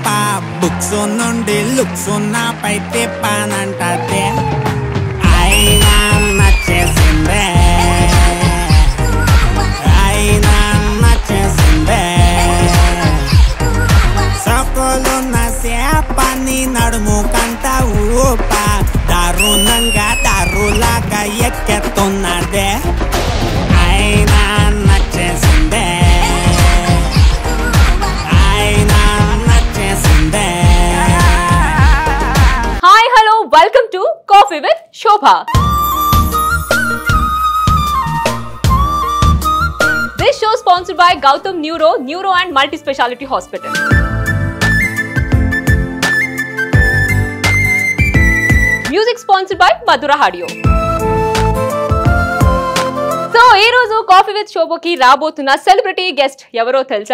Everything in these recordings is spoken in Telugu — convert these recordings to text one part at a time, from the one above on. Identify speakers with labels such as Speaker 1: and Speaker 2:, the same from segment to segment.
Speaker 1: పా బుక్స్ నుండి లుక్స్ నాపై తిప్పానంటే అయినా నచ్చేసిందే అయినా నచ్చేసిందే సొక్కులున్న సేపని నడుము కంట ఊప దారుణంగా దారులాగా ఎక్కెత్తున్నదే అయినా నచ్చేసిందే అయినా నచ్చేసిందే
Speaker 2: hi hello welcome to coffee with Shobha This show sponsored by Gautam Neuro, Neuro and Multi Speciality Hospital. Music sponsored by Madhura Hadio. So ఈ రోజు కాఫీ విత్ శోభకి రాబోతున్న సెలబ్రిటీ గెస్ట్ ఎవరో తెలుసా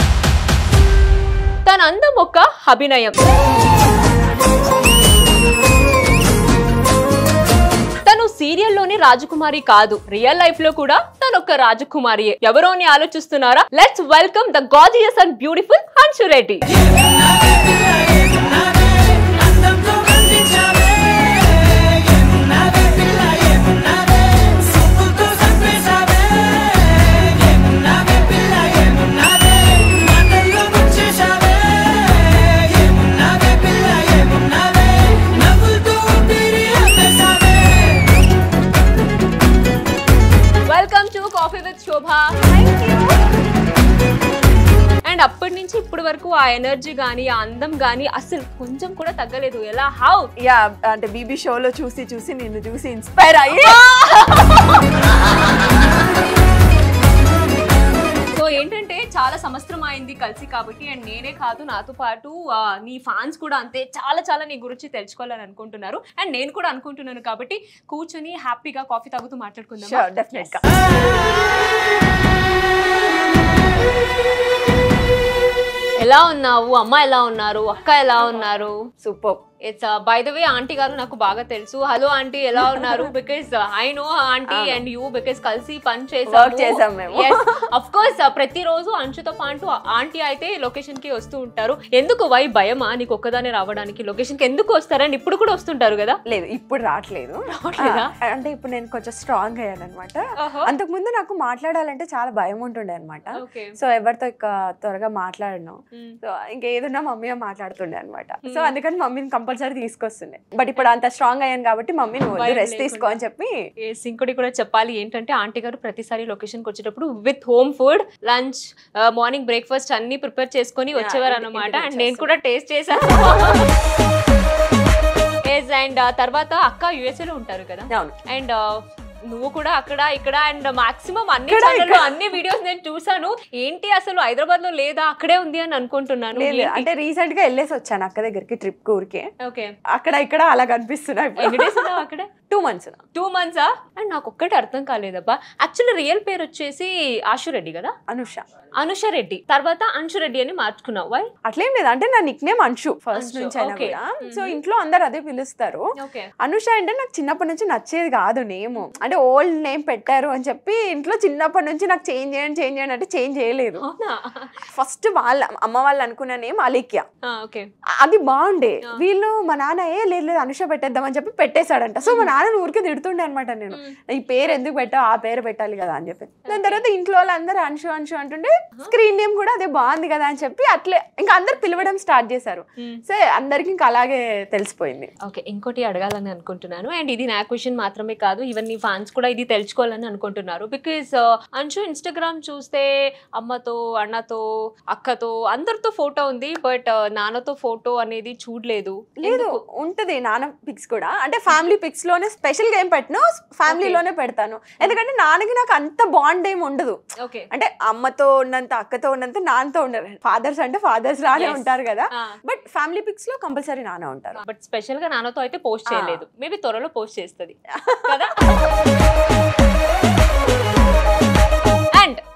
Speaker 2: తన అందం ఒక అభినయం తను సీరియల్లోని రాజకుమారి కాదు రియల్ లైఫ్ లో కూడా తను ఒక రాజకుమారియే ఎవరో అని ఆలోచిస్తున్నారా let's welcome the gorgeous and beautiful Hanshu Reddy welcome to coffee with Shobha and అప్పటి నుంచి ఇప్పటి వరకు ఆ ఎనర్జీ గానీ ఆ అందం గానీ అసలు కొంచెం కూడా తగ్గలేదు ఎలా హౌ
Speaker 3: యా అంటే బీబీ షోలో చూసి చూసి నిన్ను చూసి ఇన్స్పైర్ అయ్యి
Speaker 2: సో ఏంటంటే చాలా సంవత్సరం అయింది కలిసి కాబట్టి అండ్ నేనే కాదు నాతో పాటు ఆ, నీ ఫ్యాన్స్ కూడా అంతే చాలా చాలా నీ గురించి తెలుసుకోవాలని అనుకుంటున్నారు అండ్ నేను కూడా అనుకుంటున్నాను కాబట్టి కూర్చొని హ్యాపీగా కాఫీ తాగుతూ మాట్లాడుకుందాం
Speaker 3: షూర్ డెఫినెట్ గా
Speaker 2: ఎలా ఉన్నావు అమ్మ ఎలా ఉన్నారు అక్క ఎలా ఉన్నారు
Speaker 3: super
Speaker 2: it's by the way aunty గారు నాకు బాగా తెలుసు హలో ఆంటీ ఎలా ఉన్నారు బికాస్ ఐ నో ఆంటీ
Speaker 3: అవును.
Speaker 2: అండ్ యూ బికాస్ కలిసి పని
Speaker 3: Work చేసాం మేము.
Speaker 2: అఫ్ కోర్స్ ప్రతిరోజు అంచుతో పాటు ఆంటీ అయితే లొకేషన్ కి వస్తూ ఉంటారు ఎందుకు వై భయమా నీకు ఒక్కదానే రావడానికి లొకేషన్ కి ఎందుకు వస్తారండి ఇప్పుడు కూడా వస్తుంటారు కదా
Speaker 3: లేదు ఇప్పుడు రావట్లేదు
Speaker 2: రావట్లేదా?
Speaker 3: ఆ, అంటే ఇప్పుడు నేను కొంచెం స్ట్రాంగ్ అయ్యాను అనమాట
Speaker 2: ఓహో.
Speaker 3: అంతకు ముందు నాకు మాట్లాడాలంటే చాలా భయం ఉంటుండే అనమాట
Speaker 2: ఓకే
Speaker 3: సో ఎవరితో ఇక త్వరగా మాట్లాడను సో ఇంకా ఏదన్నా మమ్మీ మాట్లాడుతుండే అనమాట సో అందుకని మమ్మీని కంపల్సరీ తీసుకొస్తుండే బట్ ఇప్పుడు అంత స్ట్రాంగ్ అయ్యాను కాబట్టి మమ్మీ నువ్వు
Speaker 2: భయం
Speaker 3: రెస్ట్ తీసుకో అని చెప్పి
Speaker 2: ఇంకోటి కూడా చెప్పాలి ఏంటంటే ఆంటీ గారు ప్రతిసారి లొకేషన్ కి వచ్చేటప్పుడు with home food lunch morning breakfast అన్ని ప్రిపేర్ చేసుకొని
Speaker 3: Yeah,
Speaker 2: వచ్చేవారు
Speaker 3: ఇంటి-
Speaker 2: అనమాట
Speaker 3: ఇంటికి
Speaker 2: అండ్ నేను
Speaker 3: వచ్చేస్తారు.
Speaker 2: కూడా టేస్ట్ చేశాను ఎస్ అండ్ తర్వాత అక్క యుఎస్ఏ లో ఉంటారు కదా
Speaker 3: అవును
Speaker 2: అండ్ నువ్వు కూడా అక్కడ ఇక్కడ అండ్ మాక్సిమం అన్ని
Speaker 3: ఇక్కడ,
Speaker 2: ఛానల్లో
Speaker 3: ఇక్కడ.
Speaker 2: అన్ని వీడియోస్ నేను చూసాను ఏంటి అసలు హైదరాబాద్ లో లేదా అక్కడే ఉంది అని అనుకుంటున్నాను
Speaker 3: లేదు అంటే రీసెంట్ గా వెళ్ళేసి వచ్చాను అక్క దగ్గరికి ట్రిప్ ఊరికే
Speaker 2: ఓకే
Speaker 3: అక్కడ ఇక్కడ అలా కనిపిస్తున్నాయి
Speaker 2: ఎన్ని డేస్ ఉన్నావు అక్కడ
Speaker 3: టూ మంత్స్
Speaker 2: టూ మంత్సా అండ్ నాకు ఒక్కటి అర్థం కాలేదబ్బా యాక్చువల్లీ రియల్ పేరు వచ్చేసి ఆశు రెడ్డి కదా
Speaker 3: అనుష
Speaker 2: అనుష రెడ్డి తర్వాత అంశు రెడ్డి అని మార్చుకున్నావు వై
Speaker 3: అట్లేం లేదు అంటే నా nickname Anshu first
Speaker 2: Anshu,
Speaker 3: నుంచి అయినా
Speaker 2: okay.
Speaker 3: కూడా
Speaker 2: Mhm.
Speaker 3: సో ఇంట్లో అందరు అదే పిలుస్తారు
Speaker 2: ఓకే
Speaker 3: అనుష అంటే నాకు చిన్నప్పటి నుంచి నచ్చేది కాదు నేమ్ అంటే ఓల్డ్ నేమ్ పెట్టారు అని చెప్పి ఇంట్లో చిన్నప్పటి నుంచి నాకు చేంజ్ చేయండి చేంజ్ చేయండి అంటే చేంజ్ చేయలేదు
Speaker 2: అవునా
Speaker 3: ఫస్ట్ వాళ్ళ అమ్మ వాళ్ళు అనుకున్న నేమ్ అలేఖ్య
Speaker 2: ఓకే
Speaker 3: అది బాగుండే
Speaker 2: ఆ.
Speaker 3: వీళ్ళు మా నాన్న ఏ లేదు లేదు అనుష పెట్టేద్దామని చెప్పి పెట్టేశాడంట సో మా నాన్న ఊరికే తిడుతుండే అనమాట నేను ఈ పేరు ఎందుకు పెట్టావు ఆ పేరు పెట్టాలి కదా అని చెప్పి దాని తర్వాత ఇంట్లో వాళ్ళందరూ అంశు అంశు అంటుండే స్క్రీన్ నేమ్ కూడా అదే బాగుంది కదా అని చెప్పి అట్లే ఇంకా అందరు పిలవడం స్టార్ట్ చేశారు సో అందరికి ఇంకా అలాగే తెలిసిపోయింది
Speaker 2: ఓకే ఇంకోటి అడగాలని అనుకుంటున్నాను అండ్ ఇది నా క్వశ్చన్ మాత్రమే కాదు ఈవెన్ నీ ఫ్యాన్స్ కూడా ఇది తెలుసుకోవాలని అనుకుంటున్నారు బికాస్ అంశు ఇన్స్టాగ్రామ్ చూస్తే అమ్మతో అన్నతో అక్కతో అందరితో ఫోటో ఉంది బట్ నాన్నతో ఫోటో అనేది చూడలేదు
Speaker 3: లేదు ఉంటది నాన్న పిక్స్ కూడా అంటే ఫ్యామిలీ పిక్స్ లోనే స్పెషల్ గా ఏం పెట్టను ఫ్యామిలీలోనే పెడతాను ఎందుకంటే నాన్నకి నాకు అంత బాండ్ ఏం ఉండదు
Speaker 2: ఓకే
Speaker 3: అంటే అమ్మతో ఉన్నంత అక్కతో ఉన్నంత నాన్నతో ఉండరు ఫాదర్స్ అంటే ఫాదర్స్ లానే
Speaker 2: Yes.
Speaker 3: ఉంటారు కదా బట్ ఫ్యామిలీ పిక్స్ లో కంపల్సరీ నాన్న ఉంటారు
Speaker 2: బట్ స్పెషల్ గా నాన్నతో అయితే పోస్ట్
Speaker 3: ఆ.
Speaker 2: చేయలేదు మేబీ త్వరలో పోస్ట్ చేస్తుంది కదా and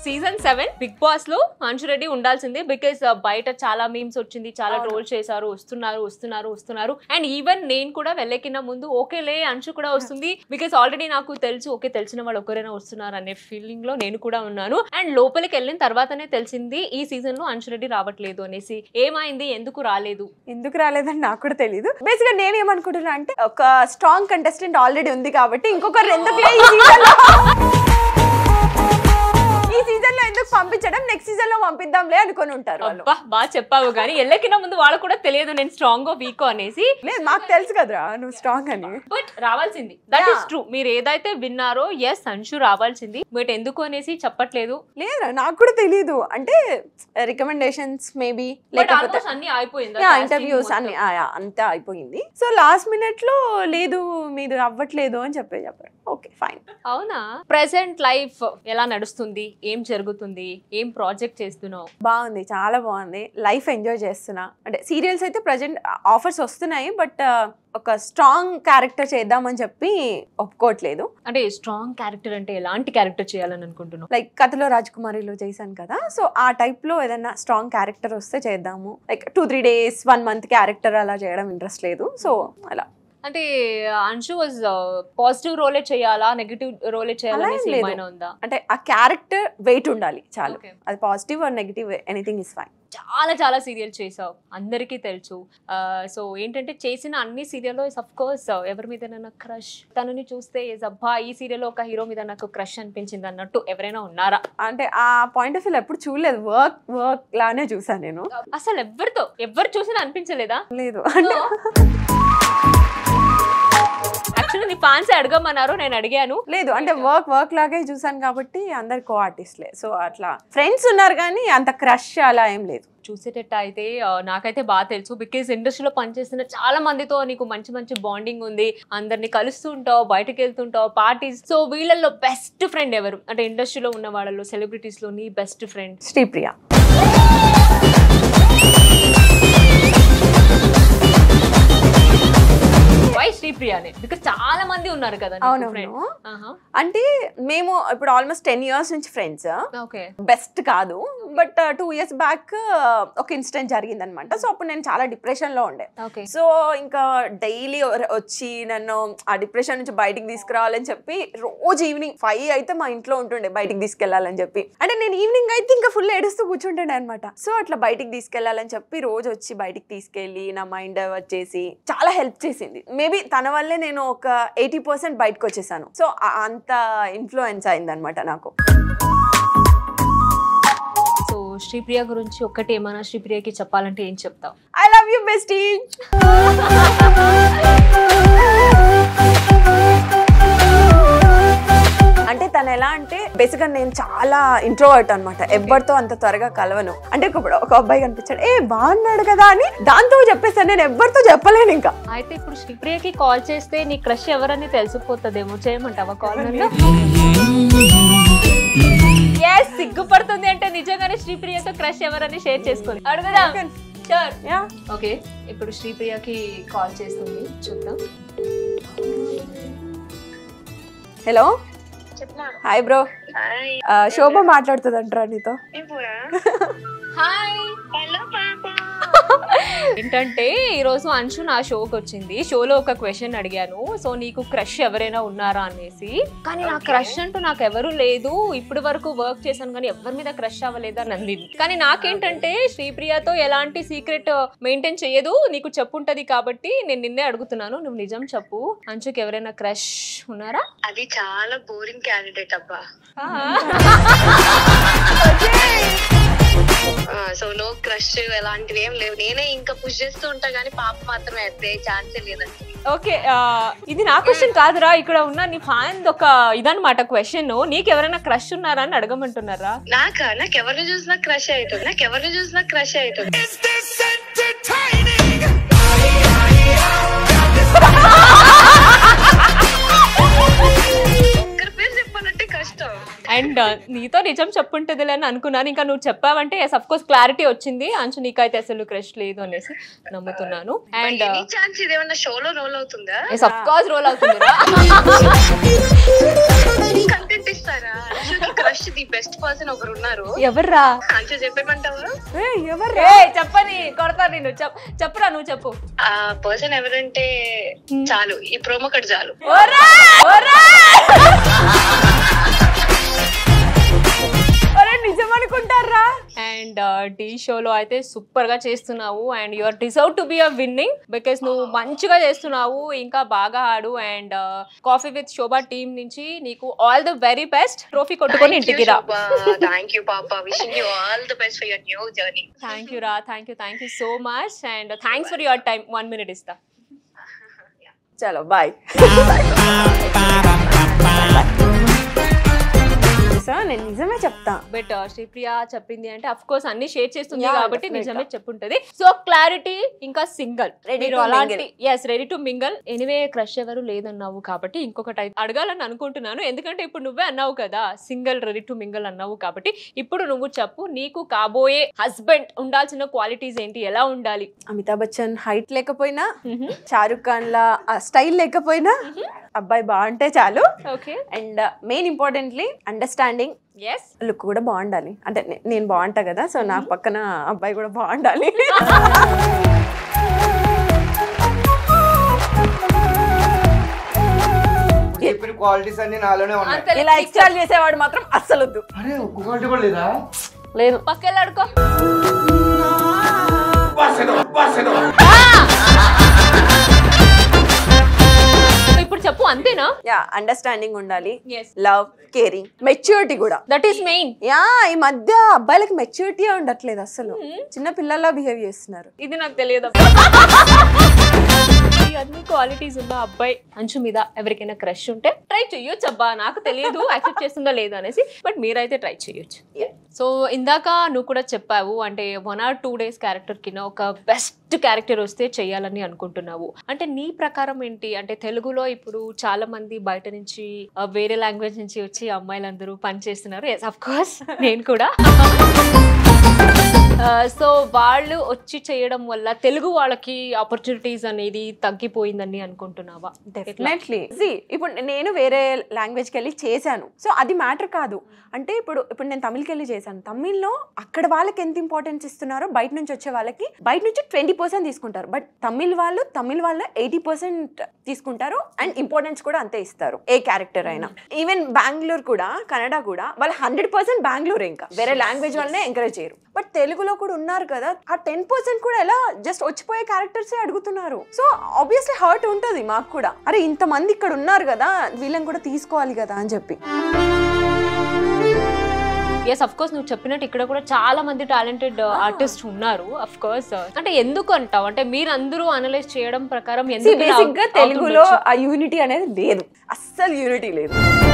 Speaker 2: season seven Bigg Boss లో అంశు రెడ్డి ఉండాల్సిందే బికాస్ బయట చాలా మీమ్స్ వచ్చింది చాలా
Speaker 3: అవును.
Speaker 2: ట్రోల్ చేశారు వస్తున్నారు వస్తున్నారు వస్తున్నారు అండ్ ఈవెన్ నేను కూడా వెళ్ళకిన ముందు ఓకేలే అంశు కూడా వస్తుంది బికాస్ ఆల్రెడీ నాకు తెలుసు ఓకే తెలిసిన వాళ్ళు ఒకరైనా వస్తున్నారు అనే ఫీలింగ్ లో నేను కూడా ఉన్నాను అండ్ లోపలికి వెళ్ళిన తర్వాతనే తెలిసింది ఈ సీజన్ లో అంశు రెడ్డి రావట్లేదు అనేసి ఏమైంది ఎందుకు రాలేదు
Speaker 3: ఎందుకు రాలేదని నాకు కూడా తెలియదు బేసిక్ గా నేను ఏమనుకుంటున్నా అంటే ఒక స్ట్రాంగ్ కంటెస్టెంట్ ఆల్రెడీ ఉంది కాబట్టి ఇంకొకరు ఎందుకులే ఈ సీజన్ లో ఈ సీజన్ లో ఎందుకు పంపించడం నెక్స్ట్ సీజన్ లో పంపిద్దాంలే అనుకొని ఉంటారు వాళ్ళు
Speaker 2: అబ్బా బాగా చెప్పావు కానీ వెళ్ళకిన ముందు వాళ్ళకు కూడా తెలియదు నేను స్ట్రాంగ్ వీక్ అనేసి
Speaker 3: లేదు మాకు తెలుసు కదరా నువ్వు స్ట్రాంగ్ అని
Speaker 2: బట్ రావాల్సింది దట్
Speaker 3: Yeah.
Speaker 2: ఈస్ ట్రూ మీరు ఏదైతే విన్నారో ఎస్ అంశు రావాల్సింది బట్ ఎందుకు అనేసి చెప్పట్లేదు
Speaker 3: లేదురా నాకు కూడా తెలియదు అంటే రికమెండేషన్స్ మేబీ
Speaker 2: బట్
Speaker 3: లేకపోతే
Speaker 2: ఆల్మోస్ట్ అన్ని అయిపోయింది
Speaker 3: ఇంటర్వ్యూస్ అన్ని ఆ, యా, అంతా అయిపోయింది సో లాస్ట్ మినిట్ లో లేదు మీది అవ్వట్లేదు అని చెప్పి చెప్పారు ఓకే ఫైన్
Speaker 2: అవునా ప్రెసెంట్ లైఫ్ ఎలా నడుస్తుంది ఏం జరుగుతుంది ఏం ప్రాజెక్ట్ చేస్తున్నావు
Speaker 3: బాగుంది చాలా బాగుంది లైఫ్ ఎంజాయ్ చేస్తున్నా అంటే సీరియల్స్ అయితే ప్రజెంట్ ఆఫర్స్ వస్తున్నాయి బట్ ఒక స్ట్రాంగ్ క్యారెక్టర్ చేద్దామని చెప్పి ఒప్పుకోవట్లేదు
Speaker 2: అంటే స్ట్రాంగ్ క్యారెక్టర్ అంటే ఎలాంటి క్యారెక్టర్ చేయాలని అనుకుంటున్నావు
Speaker 3: లైక్ కథలో రాజకుమారిలో చేశాను కదా సో ఆ type లో ఏదైనా స్ట్రాంగ్ క్యారెక్టర్ వస్తే చేద్దాము like two three days one month character అలా చేయడం ఇంట్రెస్ట్ లేదు సో అలా
Speaker 2: అంటే అంశు వాజ్ పాజిటివ్ రోలే చేయాలా నెగిటివ్ రోలే చేయాలనేసి
Speaker 3: అలా ఏం లేదు.
Speaker 2: ఏమైనా ఉందా
Speaker 3: అంటే ఆ క్యారెక్టర్ వెయిట్ ఉండాలి చాలు
Speaker 2: Okay.
Speaker 3: అది positive or negative anything is fine
Speaker 2: చాలా చాలా సీరియల్ చేసావు అందరికీ తెలుసు సో ఏంటంటే చేసిన అన్ని సీరియల్లో అఫ్ కోర్స్ ఎవరి మీద క్రష్ తనని చూస్తే "Yes, అబ్బా ఈ సీరియల్లో ఒక హీరో మీద నాకు క్రష్ అనిపించింది అన్నట్టు ఎవరైనా ఉన్నారా
Speaker 3: అంటే ఆ పాయింట్ ఆఫ్ వ్యూ ఎప్పుడు చూడలేదు వర్క్ వర్క్ లానే చూసాను నేను
Speaker 2: అసలు ఎవరితో ఎవరు చూసినా అనిపించలేదా
Speaker 3: లేదు అంటే
Speaker 2: యాక్చువల్లీ నీ ఫ్యాన్స్ అడగమన్నారు నేను అడిగాను
Speaker 3: లేదు అంటే వర్క్ వర్క్ లాగే చూసాను కాబట్టి అందరు కో ఆర్టిస్ట్లే సో అట్లా ఫ్రెండ్స్ ఉన్నారు కానీ అంత క్రష్ అలా ఏం లేదు
Speaker 2: చూసేటట్టు అయితే ఆ, నాకైతే బాగా తెలుసు బికాస్ ఇండస్ట్రీలో పనిచేస్తున్న చాలా మందితో నీకు మంచి మంచి బాండింగ్ ఉంది అందరిని కలుస్తుంటావు బయటకు వెళ్తుంటావు పార్టీస్ సో వీళ్ళల్లో బెస్ట్ ఫ్రెండ్ ఎవరు అంటే ఇండస్ట్రీలో ఉన్న వాళ్ళలో సెలబ్రిటీస్ లో నీ బెస్ట్ ఫ్రెండ్
Speaker 3: శ్రీప్రియ
Speaker 2: వై శ్రీప్రియానే బికాస్ చాలా మంది ఉన్నారు కదా
Speaker 3: అవునవును.
Speaker 2: ఫ్రెండ్
Speaker 3: అంటే మేము ఇప్పుడు ఆల్మోస్ట్ టెన్ ఇయర్స్ నుంచి ఫ్రెండ్స్
Speaker 2: ఓకే
Speaker 3: బెస్ట్ కాదు బట్ టూ ఇయర్స్ బ్యాక్ ఒక ఇన్సిడెంట్ జరిగింది అనమాట సో అప్పుడు నేను చాలా డిప్రెషన్ లో ఉండే
Speaker 2: ఓకే
Speaker 3: సో ఇంకా డైలీ వచ్చి నన్ను ఆ డిప్రెషన్ నుంచి బయటికి తీసుకురావాలని చెప్పి రోజు ఈవినింగ్ ఫైవ్ అయితే మా ఇంట్లో ఉంటుండే బయటికి తీసుకెళ్లాలని చెప్పి అంటే నేను ఈవినింగ్ అయితే ఇంకా ఫుల్ ఏడుస్తూ కూర్చుంటుండే అనమాట సో అట్లా బయటికి తీసుకెళ్లాలని చెప్పి రోజు వచ్చి బయటికి తీసుకెళ్ళి నా మైండ్ వచ్చేసి చాలా హెల్ప్ చేసింది మేబీ తన వల్లే నేను ఒక ఎయిటీ పర్సెంట్ బయటకు వచ్చేసాను సో అంత ఇన్ఫ్లుయెన్స్ అయింది అనమాట నాకు
Speaker 2: సో శ్రీప్రియ గురించి ఒక్కటి ఏమైనా శ్రీప్రియకి చెప్పాలంటే ఏం చెప్తావు
Speaker 3: ఐ లవ్ యూ బెస్టీ అంటే తను ఎలా అంటే బేసిక్ గా నేను చాలా ఇంట్రోవర్ట్ అనమాట ఎవరితో అంత త్వరగా కలవను అంటే ఇప్పుడు ఒక అబ్బాయి కనిపించాడు ఏ బాగున్నాడు కదా అని దాంతో చెప్పేస్తాను నేను ఎవరితో చెప్పలేను ఇంకా
Speaker 2: అయితే ఇప్పుడు శ్రీప్రియకి కాల్ చేస్తే నీ క్రష్ ఎవరని తెలిసిపోతుందేమో చేయమంటావా కాల్ నన్ను ఎస్ సిగ్గుపడుతుంది అంటే నిజంగానే శ్రీప్రియతో క్రష్ ఎవరని షేర్ చేసుకొని అడుగుదాం షూర్
Speaker 3: యా
Speaker 2: ఓకే ఇప్పుడు శ్రీప్రియకి కాల్ చేస్తుంది చూద్దాం
Speaker 3: హలో
Speaker 4: చెప్పనా
Speaker 3: హాయ్ బ్రో
Speaker 4: హాయ్
Speaker 3: శోభ మాట్లాడుతుంది అంటారా నీతో
Speaker 4: ఇప్పుడా
Speaker 2: హాయ్
Speaker 4: హలో పాప
Speaker 2: ఏంటంటే ఈరోజు అంశు నా షోకి వచ్చింది షోలో ఒక క్వశ్చన్ అడిగాను సో నీకు క్రష్ ఎవరైనా ఉన్నారా అనేసి కానీ నా క్రష్ అంటూ నాకు ఎవరు లేదు ఇప్పటి వరకు వర్క్ చేశాను కానీ ఎవరి మీద క్రష్ అవ్వలేదు అని అందింది కానీ నాకేంటంటే శ్రీప్రియతో ఎలాంటి సీక్రెట్ మెయింటైన్ చేయదు నీకు చెప్పుంటది కాబట్టి నేను నిన్నే అడుగుతున్నాను నువ్వు నిజం చెప్పు అంశుకి ఎవరైనా క్రష్ ఉన్నారా
Speaker 4: అది చాలా బోరింగ్ క్యాండిడేట్ అబ్బా సో నో క్రష్ ఎలాంటివి ఏం లేవు నేనే ఇంకా పుష్ చేస్తూ ఉంటా గానీ పాప మాత్రం అయితే ఛాన్సే లేదండి
Speaker 2: ఓకే ఇది నా క్వశ్చన్ కాదురా ఇక్కడ ఉన్న నీ ఫ్యాన్ ఒక ఇదన్నమాట క్వశ్చన్ నీకు ఎవరైనా క్రష్ ఉన్నారా అని అడగమంటున్నారా
Speaker 4: నాకా నాకు ఎవరిని చూసినా క్రష్ అవుతుంది నాకు ఎవరిని చూసినా క్రష్ అవుతుంది ఒక్కరి పేరు చెప్పాలంటే కష్టం
Speaker 2: అండ్ అండ్ నీతో నిజం చెప్పుంటదిలే అని అనుకున్నాను ఇంకా నువ్వు చెప్పావంటే అఫ్ కోర్స్ క్లారిటీ వచ్చింది అంచు నీకైతే అసలు క్రష్ లేదు అనేసి నమ్ముతున్నాను అండ్
Speaker 4: ఎనీ ఛాన్స్ ఇదేమన్నా షోలో రోల్ అవుతుందా
Speaker 2: అఫ్ కోర్స్ రోల్ అవుతుంది
Speaker 4: కంటెంట్ ఇస్తారా అంశుకి క్రష్ ది బెస్ట్ పర్సన్ ఒకరు ఉన్నారు
Speaker 2: ఎవర్రా
Speaker 4: అంశు చెప్పేమంటావా
Speaker 3: ఏ, ఎవరు
Speaker 2: ఏ చెప్పని కొడతా నేను చెప్ చెప్పురా నువ్వు చెప్పు
Speaker 4: ఆ పర్సన్ ఎవరంటే చాలు ఈ ప్రోమో కట్ చాలు
Speaker 3: అరే నిజం అనుకుంటారా
Speaker 2: అండ్ టీ షోలో అయితే సూపర్ గా చేస్తున్నావు and you are deserve to be a winning because నువ్వు మంచిగా చేస్తున్నావు ఇంకా బాగా ఆడు and coffee with Shobha team నుంచి నీకు all the very best trophy కొట్టుకొని ఇంటికి రా
Speaker 4: థ్యాంక్ యూ పాప wishing you all the best for your new journey
Speaker 2: thank you రా thank you thank you so much and thanks for your time one minute ఇస్తా
Speaker 3: చలో బాయ్ సో నేను నిజమే చెప్తా
Speaker 2: బట్ శ్రీప్రియ చెప్పింది అంటే అఫ్ కోర్స్ అన్ని షేర్ చేస్తుంది
Speaker 3: Yeah,
Speaker 2: కాబట్టి
Speaker 3: definitely.
Speaker 2: నిజమే చెప్పుంటది సో క్లారిటీ ఇంకా సింగల్
Speaker 3: Ready
Speaker 2: మీరు
Speaker 3: to
Speaker 2: అలాంటి yes ready to mingle anyway crush ఎవరు లేదన్నావు కాబట్టి ఇంకొకటి అయితే అడగాలని అనుకుంటున్నాను ఎందుకంటే ఇప్పుడు నువ్వే అన్నావు కదా సింగల్ రెడీ టు మింగల్ అన్నావు కాబట్టి ఇప్పుడు నువ్వు చెప్పు నీకు కాబోయే హస్బెండ్ ఉండాల్సిన క్వాలిటీస్ ఏంటి ఎలా ఉండాలి
Speaker 3: అమితాబ్ బచ్చన్ హైట్ లేకపోయినా షారుఖ్ ఖాన్ లా స్టైల్ లేకపోయినా అబ్బాయి బాగుంటే చాలు
Speaker 2: okay
Speaker 3: and main importantly understanding
Speaker 2: yes
Speaker 3: look కూడా బాగుండాలి అంటే నే- నేను బాగుంటా కదా సో నా పక్కన అబ్బాయి కూడా బాగుండాలి
Speaker 5: చెప్పిన క్వాలిటీస్ అన్ని నాలోనే ఉన్నాయి
Speaker 3: ఇలా ఎక్స్ట్రా చేసేవాడు మాత్రం అస్సలు వద్దు
Speaker 5: అరే ఒక్క క్వాలిటీ కూడా లేదా
Speaker 3: లేదు
Speaker 2: పక్కెళ్ళాడుకో ఇప్పుడు చెప్పు అంతేనా
Speaker 3: యా అండర్స్టాండింగ్ ఉండాలి
Speaker 2: ఎస్
Speaker 3: లవ్ కేరింగ్ మెచ్యూరిటీ కూడా
Speaker 2: దట్ ఈస్ మెయిన్
Speaker 3: యా ఈ మధ్య అబ్బాయిలకి మెచ్యూరిటీ ఉండట్లేదు అసలు చిన్న పిల్లల్లా బిహేవ్ చేస్తున్నారు
Speaker 2: ఇది నాకు తెలియదు ఈ అన్ని క్వాలిటీస్ ఉన్న అబ్బాయి అంచు మీద ఎవరికైనా క్రష్ ఉంటే ట్రై చేయొచ్చు అబ్బా నాకు తెలియదు యాక్సెప్ట్ చేస్తుందో లేదో అనేసి బట్ మీరైతే ట్రై చేయొచ్చు సో ఇందాక నువ్వు కూడా చెప్పావు అంటే one or two days character కింద ఒక బెస్ట్ క్యారెక్టర్ వస్తే చేయాలని అనుకుంటున్నావు అంటే నీ ప్రకారం ఏంటి అంటే తెలుగులో ఇప్పుడు చాలా మంది బయట నుంచి ఆ, వేరే లాంగ్వేజ్ నుంచి వచ్చి అమ్మాయిలందరూ పని చేస్తున్నారు ఎస్ అఫ్ కోర్స్ నేను కూడా సో వాళ్ళు వచ్చి చేయడం వల్ల తెలుగు వాళ్ళకి ఆపర్చునిటీస్ అనేది తగ్గిపోయిందని అనుకుంటున్నావా
Speaker 3: డెఫినెట్లీ ఇప్పుడు నేను వేరే లాంగ్వేజ్కి వెళ్ళి చేశాను సో అది మ్యాటర్ కాదు అంటే ఇప్పుడు ఇప్పుడు నేను తమిళ్కి వెళ్ళి చేశాను తమిళ్లో అక్కడ వాళ్ళకి ఎంత ఇంపార్టెన్స్ ఇస్తున్నారో బయట నుంచి వచ్చే వాళ్ళకి బయట నుంచి ట్వంటీ పర్సెంట్ తీసుకుంటారు బట్ తమిళ్ వాళ్ళు తమిళ్ వాళ్ళు ఎయిటీ పర్సెంట్ తీసుకుంటారు అండ్ ఇంపార్టెన్స్ కూడా అంతే ఇస్తారు ఏ క్యారెక్టర్ అయినా ఈవెన్ బెంగళూరు కూడా కన్నడ కూడా వాళ్ళు హండ్రెడ్ పర్సెంట్ బెంగళూరు ఇంకా వేరే లాంగ్వేజ్ వాళ్ళనే ఎంకరేజ్ చేయరు బట్ తెలుగులో కూడా ఉన్నారు కదా ఆ టెన్ పర్సెంట్ కూడా ఎలా జస్ట్ వచ్చిపోయే క్యారెక్టర్స్ అడుగుతున్నారు సో ఆబ్వియస్లీ హర్ట్ ఉంటుంది మాకు కూడా అరే ఇంతమంది ఇక్కడ ఉన్నారు కదా వీళ్ళని కూడా తీసుకోవాలి కదా అని చెప్పి
Speaker 2: ఎస్ అఫ్ కోర్స్ నువ్వు చెప్పినట్టు ఇక్కడ కూడా చాలా మంది టాలెంటెడ్ ఆర్టిస్ట్ ఉన్నారు అఫ్ కోర్స్ అంటే ఎందుకు అంటావు అంటే మీరు అందరూ అనలైజ్ చేయడం ప్రకారం ఎందుకు ఇలా
Speaker 3: బేసిక్ గా
Speaker 2: అవుతుండొచ్చు?
Speaker 3: తెలుగులో ఆ యూనిటీ అనేది లేదు అస్సలు యూనిటీ లేదు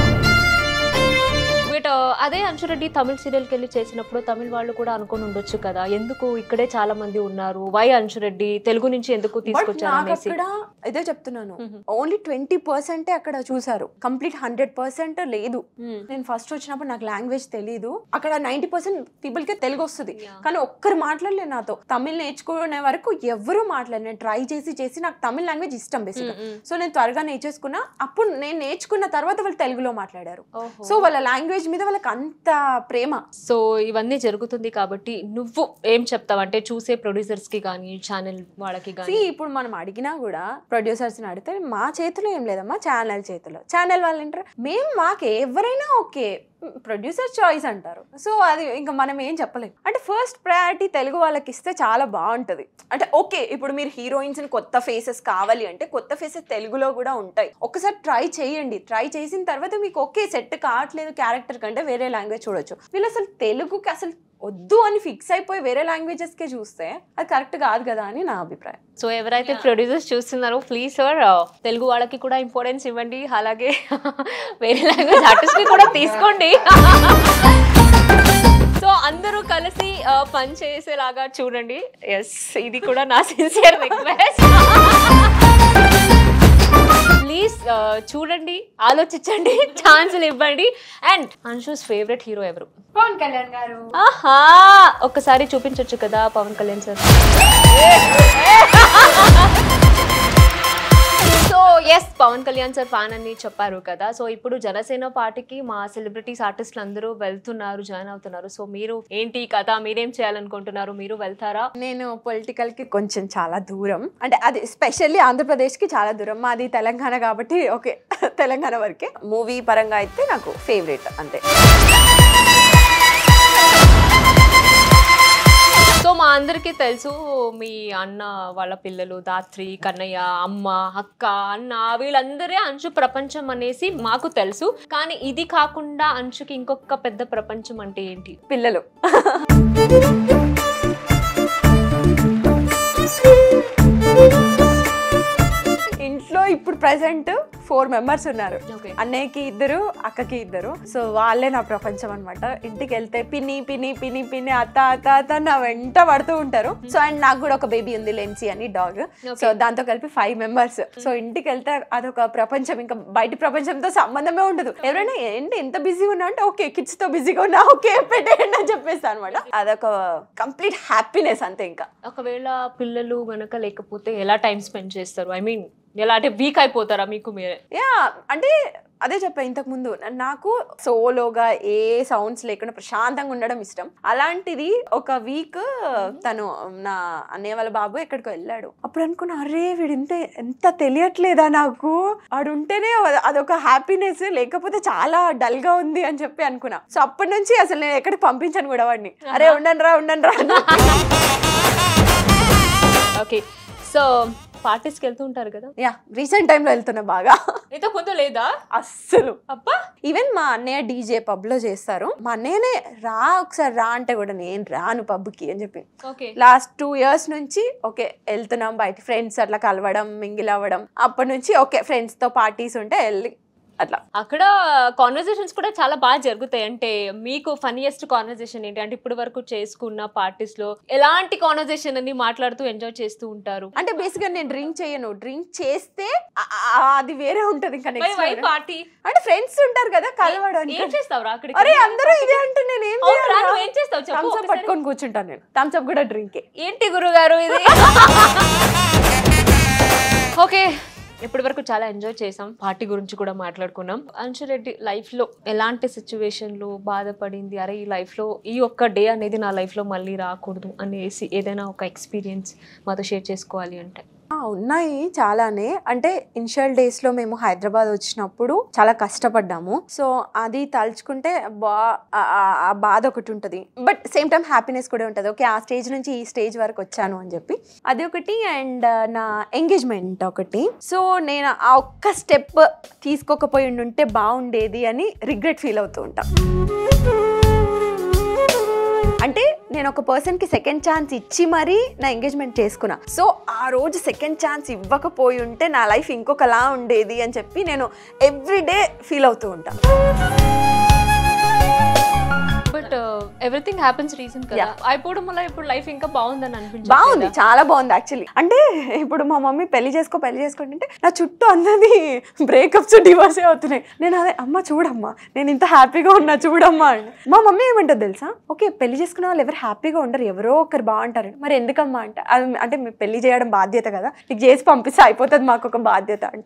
Speaker 2: బట్ అదే అంశురెడ్డి తమిళ సీరియల్కి వెళ్ళి చేసినప్పుడు తమిళ వాళ్ళు కూడా అనుకొని ఉండొచ్చు కదా ఎందుకు ఇక్కడే చాలా మంది ఉన్నారు వై అంశురెడ్డి తెలుగు నుంచి ఎందుకు
Speaker 3: బట్
Speaker 2: తీసుకొచ్చారు
Speaker 3: నాకు
Speaker 2: అనేసి
Speaker 3: అక్కడ ఇదే చెప్తున్నాను ఓన్లీ ట్వంటీ పర్సెంటే అక్కడ చూసారు కంప్లీట్ హండ్రెడ్ పర్సెంట్ లేదు నేను ఫస్ట్ వచ్చినప్పుడు నాకు లాంగ్వేజ్ తెలియదు అక్కడ నైన్టీ పర్సెంట్ పీపుల్ కి తెలుగు వస్తుంది కానీ ఒక్కరు మాట్లాడలేదు నాతో తమిళ్ నేర్చుకునే వరకు ఎవరు మాట్లాడలేదు నేను ట్రై చేసి చేసి నాకు తమిళ్ లాంగ్వేజ్ ఇష్టం బేసిక్ సో నేను త్వరగా నేర్చేసుకున్నా అప్పుడు నేను నేర్చుకున్న తర్వాత వాళ్ళు తెలుగులో మాట్లాడారు
Speaker 2: ఓహో.
Speaker 3: సో వాళ్ళ లాంగ్వేజ్ మీద వాళ్ళకి అంత ప్రేమ
Speaker 2: సో ఇవన్నీ జరుగుతుంది కాబట్టి నువ్వు ఏం చెప్తావు అంటే చూసే ప్రొడ్యూసర్స్ కి కానీ ఛానల్ వాళ్ళకి
Speaker 3: See,
Speaker 2: కానీ
Speaker 3: ఇప్పుడు మనం అడిగినా కూడా ప్రొడ్యూసర్స్ అడిగితే మా చేతిలో ఏం లేదమ్మా ఛానల్ చేతిలో ఛానల్ వాళ్ళు ఏంటారు మేము మాకు ఎవరైనా ఓకే ప్రొడ్యూసర్ చాయిస్ అంటారు సో అది ఇంకా మనం ఏం చెప్పలేం అంటే ఫస్ట్ ప్రయారిటీ తెలుగు వాళ్ళకి ఇస్తే చాలా బాగుంటది అంటే ఓకే ఇప్పుడు మీరు హీరోయిన్స్ కొత్త ఫేసెస్ కావాలి అంటే కొత్త ఫేసెస్ తెలుగులో కూడా ఉంటాయి ఒకసారి ట్రై చేయండి ట్రై చేసిన తర్వాత మీకు ఓకే సెట్ కావట్లేదు క్యారెక్టర్ కంటే వేరే లాంగ్వేజ్ చూడొచ్చు వీళ్ళు అసలు తెలుగుకి అసలు వద్దు అని ఫిక్స్ అయిపోయి వేరే లాంగ్వేజెస్ కే చూస్తే అది కరెక్ట్ కాదు కదా అని నా అభిప్రాయం
Speaker 2: సో ఎవరైతే ప్రొడ్యూసర్స్ చూస్తున్నారో ప్లీజ్ సార్ తెలుగు వాళ్ళకి కూడా ఇంపార్టెన్స్ ఇవ్వండి అలాగే వేరే లాంగ్వేజ్ ఆర్టిస్ట్ ని కూడా తీసుకోండి సో అందరూ కలిసి ఆ, పని చేసేలాగా చూడండి ఎస్ ఇది కూడా నా సిన్సియర్ రిక్వెస్ట్ ప్లీజ్ ప్లీజ్ చూడండి ఆలోచించండి ఛాన్సులు ఇవ్వండి అండ్ అన్షూస్ ఫేవరెట్ హీరో ఎవరు
Speaker 3: పవన్ కళ్యాణ్ గారు
Speaker 2: ఆహా ఒక్కసారి చూపించొచ్చు కదా Pawan Kalyan sir so yes Pawan Kalyan sir fan అని చెప్పారు కదా సో ఇప్పుడు జనసేన పార్టీకి మా సెలబ్రిటీస్ ఆర్టిస్టులు అందరూ వెళ్తున్నారు జాయిన్ అవుతున్నారు సో మీరు ఏంటి కథ మీరేం చేయాలనుకుంటున్నారు మీరు వెళ్తారా
Speaker 3: నేను పొలిటికల్ కి కొంచెం చాలా దూరం అంటే అది స్పెషల్లీ ఆంధ్రప్రదేశ్ కి చాలా దూరం మాది తెలంగాణ కాబట్టి ఓకే తెలంగాణ వరకే మూవీ పరంగా అయితే నాకు ఫేవరెట్ అంతే
Speaker 2: సో మా అందరికీ తెలుసు మీ అన్న వాళ్ళ పిల్లలు దాత్రి కన్నయ్య అమ్మ అక్క అన్న వీళ్ళందరే అంచు ప్రపంచం అనేసి మాకు తెలుసు కానీ ఇది కాకుండా అంచుకి ఇంకొక పెద్ద ప్రపంచం అంటే ఏంటి
Speaker 3: పిల్లలు ఇంట్లో ఇప్పుడు ప్రెసెంట్ ఫోర్ మెంబర్స్ ఉన్నారు
Speaker 2: ఓకే
Speaker 3: అన్నయ్యకి ఇద్దరు అక్కకి ఇద్దరు సో వాళ్ళే నా ప్రపంచం అనమాట ఇంటికి వెళ్తే పిన్ని పిన్ని పిన్ని పిన్ని అత్త అత్త అత్త నా వెంట పడుతూ ఉంటారు సో అండ్ నాకు కూడా ఒక బేబీ ఉంది లెన్సీ అని డాగ్ సో దాంతో కలిపి ఫైవ్ మెంబర్స్ సో ఇంటికి వెళ్తే అదొక ప్రపంచం ఇంకా బయట ప్రపంచంతో సంబంధమే ఉండదు ఎవరైనా ఏంటి ఎంత బిజీగా ఉన్నా అంటే ఓకే కిడ్స్ తో బిజీగా ఉన్నా ఓకే పెట్టేయండి అని చెప్పేస్తాను అనమాట అదొక కంప్లీట్ హ్యాపీనెస్ అంతే ఇంకా
Speaker 2: ఒకవేళ పిల్లలు గనక లేకపోతే ఎలా టైం స్పెండ్ చేస్తారు ఐ మీన్ ఎలా అంటే వీక్ అయిపోతారా మీకు మీరే
Speaker 3: యా అంటే అదే చెప్పా ఇంతకు ముందు నాకు సోలోగా ఏ సౌండ్స్ లేకుండా ప్రశాంతంగా ఉండడం ఇష్టం అలాంటిది ఒక వీక్ తను నా అన్నయ్య వాళ్ళ బాబు ఎక్కడికో వెళ్ళాడు అప్పుడు అనుకున్నా అరే వీడు ఇంత ఎంత తెలియట్లేదా నాకు వాడు ఉంటేనే అదొక హ్యాపీనెస్ లేకపోతే చాలా డల్ గా ఉంది అని చెప్పి అనుకున్నా సో అప్పటి నుంచి అసలు నేను ఎక్కడికి పంపించాను కూడా వాడిని అరే ఉండండి రా ఉండండి రా అని.
Speaker 2: ఓకే సో పార్టీస్కి వెళ్తూ ఉంటారు కదా
Speaker 3: యా రీసెంట్ టైంలో వెళ్తున్నా బాగా
Speaker 2: ఇంత ముందు లేదా
Speaker 3: అస్సలు
Speaker 2: అబ్బా
Speaker 3: ఈవెన్ మా అన్నయ్య డీజే పబ్ లో చేస్తారు మా అన్నయ్యనే రా ఒకసారి రా అంటే కూడా నేను రాను పబ్ కి అని చెప్పి
Speaker 2: ఓకే
Speaker 3: లాస్ట్ టూ ఇయర్స్ నుంచి ఓకే వెళ్తున్నాం బయట ఫ్రెండ్స్ అట్లా కలవడం మింగిల్ అవ్వడం అప్పటి నుంచి ఓకే ఫ్రెండ్స్ తో పార్టీస్ ఉంటే వెళ్ళి అట్లా
Speaker 2: అక్కడ కాన్వర్జేషన్స్ కూడా చాలా బాగా జరుగుతాయి అంటే మీకు ఫనియెస్ట్ కాన్వర్జేషన్ ఏంటి అంటే ఇప్పుడు వరకు చేసుకున్న పార్టీస్ లో ఎలాంటి కాన్వర్జేషన్ అని మాట్లాడుతూ ఎంజాయ్ చేస్తూ ఉంటారు
Speaker 3: అంటే బేసిక్ గా నేను డ్రింక్ చేయను డ్రింక్ చేస్తే ఆ- ఆ- అది వేరే ఉంటది ఇంకా నెక్స్ట్
Speaker 2: పార్టీ
Speaker 3: అంటే ఫ్రెండ్స్ ఉంటారు కదా కలవడానికి
Speaker 2: ఏం చేస్తావు అక్కడ
Speaker 3: అరే అందరూ ఇదే అంటే నేను ఏం
Speaker 2: అవునురా, నువ్వు ఏం చేస్తావు చెప్పు
Speaker 3: థమ్స్ అప్
Speaker 2: ఒకసారి.
Speaker 3: పట్టుకొని కూర్చుంటాను నేను థమ్స్ అప్ కూడా డ్రింకే
Speaker 2: ఏంటి గురుగారు ఇది ఓకే ఇప్పటి వరకు చాలా ఎంజాయ్ చేసాం పార్టీ గురించి కూడా మాట్లాడుకున్నాం అంశురెడ్డి లైఫ్ లో ఎలాంటి సిచ్యువేషన్లు బాధపడింది అరే ఈ లైఫ్ లో ఈ ఒక్క డే అనేది నా లైఫ్ లో మళ్ళీ రాకూడదు అనేసి ఏదైనా ఒక ఎక్స్పీరియన్స్ మాతో షేర్ చేసుకోవాలి అంటే
Speaker 3: ఆ, ఉన్నాయి చాలానే అంటే ఇనిషియల్ డేస్ లో మేము హైదరాబాద్ వచ్చినప్పుడు చాలా కష్టపడ్డాము సో అది తలుచుకుంటే బా ఆ- ఆ- ఆ బాధ ఒకటి ఉంటుంది బట్ సేమ్ టైం హ్యాపీనెస్ కూడా ఉంటుంది ఓకే ఆ స్టేజ్ నుంచి ఈ స్టేజ్ వరకు వచ్చాను అని చెప్పి అది ఒకటి అండ్ నా ఎంగేజ్మెంట్ ఒకటి సో నేను ఆ ఒక్క స్టెప్ తీసుకోకపోయి ఉంటే బాగుండేది అని రిగ్రెట్ ఫీల్ అవుతూ ఉంటా అంటే నేను ఒక పర్సన్ కి సెకండ్ ఛాన్స్ ఇచ్చి మరీ నా ఎంగేజ్మెంట్ చేసుకున్నా సో ఆ రోజు సెకండ్ ఛాన్స్ ఇవ్వకపోయి ఉంటే నా లైఫ్ ఇంకొకలా ఉండేది అని చెప్పి నేను ఎవ్రీడే ఫీల్ అవుతూ ఉంటా
Speaker 2: బట్ ఎవ్రీథింగ్ హ్యాపెన్స్ రీజన్ కదా అయిపోవడం వల్ల ఇప్పుడు లైఫ్ ఇంకా బాగుందని అనిపించింది
Speaker 3: బాగుంది చాలా బాగుంది యాక్చువల్లీ అంటే ఇప్పుడు మా మమ్మీ పెళ్లి చేసుకో పెళ్లి చేసుకుంటుంటే నా చుట్టూ అందరిది బ్రేకప్స్ డివోర్స్ అవుతున్నాయి నేను అదే అమ్మ చూడమ్మా నేను ఇంత హ్యాపీగా ఉన్నా చూడమ్మా అని మా మమ్మీ ఏమంటుంది తెలుసా ఓకే పెళ్లి చేసుకున్న వాళ్ళు ఎవరు హ్యాపీగా ఉండరు ఎవరో ఒకరు బాగుంటారు మరి ఎందుకమ్మా అంట అది అంటే మీ పెళ్లి చేయడం బాధ్యత కదా నీకు చేసి పంపిస్తే అయిపోతుంది మాకు ఒక బాధ్యత అంట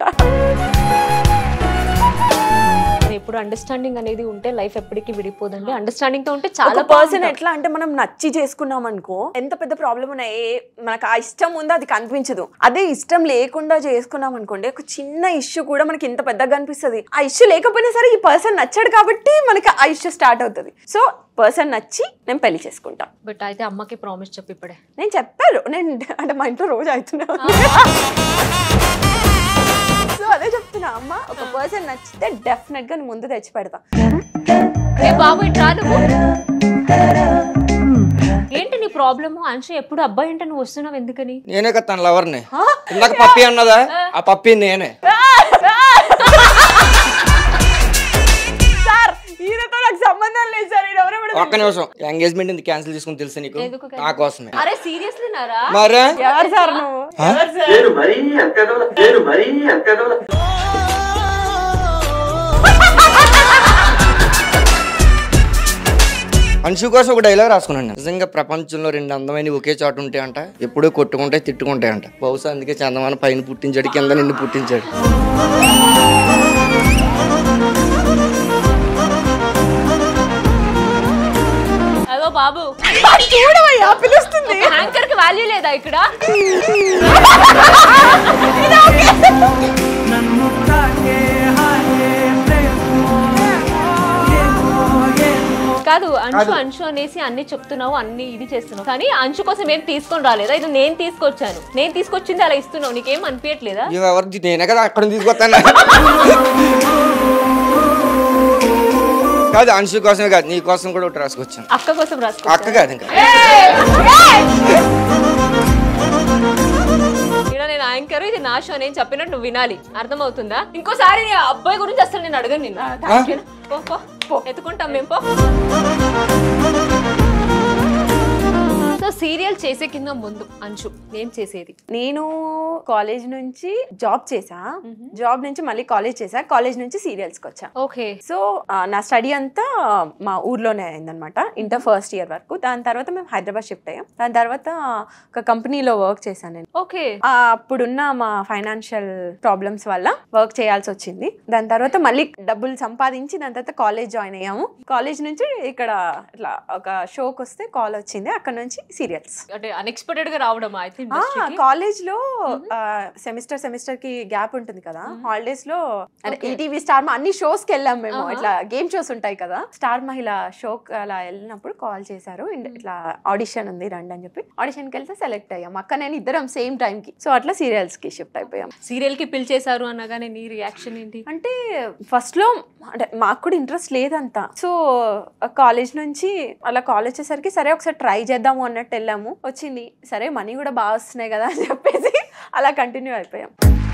Speaker 2: ఎప్పుడు అండర్స్టాండింగ్ అనేది ఉంటే లైఫ్ ఎప్పటికీ విడిపోదండి అండర్స్టాండింగ్ తో ఉంటే
Speaker 3: చాలా
Speaker 2: చాలా
Speaker 3: పర్సన్
Speaker 2: బాగుంటాం.
Speaker 3: ఎట్లా అంటే మనం నచ్చి చేసుకున్నాం అనుకో ఎంత పెద్ద ప్రాబ్లం ఉన్నా ఏ మనకు ఆ ఇష్టం ఉందో అది కనిపించదు అదే ఇష్టం లేకుండా చేసుకున్నాం అనుకోండి ఒక చిన్న ఇష్యూ కూడా మనకి ఇంత పెద్దగా కనిపిస్తుంది ఆ ఇష్యూ లేకపోయినా సరే ఈ పర్సన్ నచ్చాడు కాబట్టి మనకి ఆ ఇష్యూ స్టార్ట్ అవుతుంది సో పర్సన్ నచ్చి నేను పెళ్లి చేసుకుంటా
Speaker 2: బట్ అయితే అమ్మకి ప్రామిస్ చెప్పి ఇప్పుడే
Speaker 3: నేను చెప్పాను నేను అంటే మా ఇంట్లో రోజు అవుతూనే ఉంది సో అదే చెప్తున్నా అమ్మ ఒక పర్సన్ నచ్చితే డెఫినెట్ గా నేను ముందు తెచ్చి పెడతా
Speaker 2: ఏ బాబు ఇట్రా నువ్వు ఏంటి నీ ప్రాబ్లమ్ అంశు ఎప్పుడు అబ్బాయి అంటే నువ్వు వస్తున్నావు ఎందుకని
Speaker 5: నేనే కదా తన లవర్ని ఇందాక పప్పి అన్నదా ఆ పప్పి నేనే
Speaker 3: సార్ ఈయనతో నాకు సంబంధం లేదు సార్ ఈయన ఎవరో కూడా
Speaker 5: ఒక్క నిమిషం ఎంగేజ్మెంట్ ఎందుకు క్యాన్సిల్ చేసుకుని తెలుసు నీకు
Speaker 2: ఎందుకు
Speaker 5: నా కోసమే
Speaker 2: అరే సీరియస్లీ నారా
Speaker 5: మరే
Speaker 3: ఎవరు సార్ నువ్వు
Speaker 5: ఆ?
Speaker 6: నేను మరీ అంత ఎదవల నేను మరీ అంత ఎదవల
Speaker 5: అంశు కోసం ఒక డైలాగ్ రాసుకున్నాను నేను. నిజంగా ప్రపంచంలో రెండు అందమైన ఒకే చోట ఉంటాయంట ఎప్పుడూ కొట్టుకుంటే తిట్టుకుంటాయంట బహుశా అందుకే చందమాన పైన పుట్టించాడు కింద నిన్ను పుట్టించాడు
Speaker 2: అదో బాబు
Speaker 3: చూడవయ్యా పిలుస్తుంది
Speaker 2: యాంకర్ కి వాల్యూ లేదా ఇక్కడ కాదు అంశు అంశు అనేసి అన్ని చెప్తున్నావు అన్ని ఇది చేస్తున్నావు కానీ అంశు కోసం ఏం తీసుకొని రాలేదా ఇది నేను తీసుకొచ్చాను నేను తీసుకొచ్చింది అలా ఇస్తున్నావు నీకేం అనిపించట్లేదా
Speaker 5: ఇవి ఎవరు నేనే కదా అక్కడ తీసుకొస్తాను కాదు అంశు కోసమే కాదు నీ కోసం కూడా ఒకటి రాసుకొచ్చాను
Speaker 2: అక్క కోసం రాసుకో
Speaker 5: అక్క కాదు ఇంకా
Speaker 2: ఇక్కడ నేను యాంకర్ ఇది నా షో నేను చెప్పినట్టు నువ్వు వినాలి అర్థమవుతుందా ఇంకోసారి నీ అబ్బాయి గురించి అసలు నేను అడగను నిన్ను పో, పో, పో. ఎత్తుకుంటాం మేము పో సో సీరియల్ చేసే కింద ముందు అంశు ఏం చేసేది
Speaker 3: నేను కాలేజ్ నుంచి జాబ్ చేసా జాబ్ నుంచి మళ్ళీ కాలేజ్ చేసా కాలేజ్ నుంచి సీరియల్స్ కి వచ్చా
Speaker 2: ఓకే
Speaker 3: సో ఆ, నా స్టడీ అంతా మా ఊర్లోనే అయిందనమాట ఇంటర్ ఫస్ట్ ఇయర్ వరకు దాని తర్వాత మేము హైదరాబాద్ షిఫ్ట్ అయ్యాం దాని తర్వాత ఒక కంపెనీలో వర్క్ చేశాను నేను
Speaker 2: ఓకే
Speaker 3: ఆ, అప్పుడున్న మా ఫైనాన్షియల్ ప్రాబ్లమ్స్ వల్ల వర్క్ చేయాల్సి వచ్చింది దాని తర్వాత మళ్ళీ డబ్బులు సంపాదించి దాని తర్వాత కాలేజ్ జాయిన్ అయ్యాము కాలేజ్ నుంచి ఇక్కడ ఇట్లా ఒక షోకి వస్తే కాల్ వచ్చింది అక్కడ నుంచి సీరియల్స్
Speaker 2: అంటే అన్ఎక్స్పెక్టెడ్ గా రావడం ఐ థింక్
Speaker 3: కాలేజ్ లో సెమిస్టర్ సెమిస్టర్ కి గ్యాప్ ఉంటుంది కదా హాలిడేస్ లో అంటే ఈటీవీ స్టార్ మా అన్ని షోస్ కి వెళ్ళాం మేము ఇట్లా గేమ్ షోస్ ఉంటాయి కదా స్టార్ మహిళ షో అలా వెళ్ళినప్పుడు కాల్ చేశారు ఇన్- ఇట్లా ఆడిషన్ ఉంది రండి అని చెప్పి ఆడిషన్ కి వెళ్తే సెలెక్ట్ అయ్యాం అక్క నేను ఇద్దరం సేమ్ టైం కి సో అట్లా సీరియల్స్ కి షిఫ్ట్ అయిపోయాం
Speaker 2: సీరియల్ కి పిలిచేశారు అనగానే నీ రియాక్షన్ ఏంటి
Speaker 3: అంటే ఫస్ట్ లో అంటే మాకు కూడా ఇంట్రెస్ట్ లేదంతా సో కాలేజ్ నుంచి అలా కాల్ వచ్చేసరికి సరే ఒకసారి ట్రై చేద్దాము అన్నట్టు వెళ్ళాము వచ్చింది సరే మనీ కూడా బాగా వస్తున్నాయి కదా అని చెప్పేసి అలా కంటిన్యూ అయిపోయాం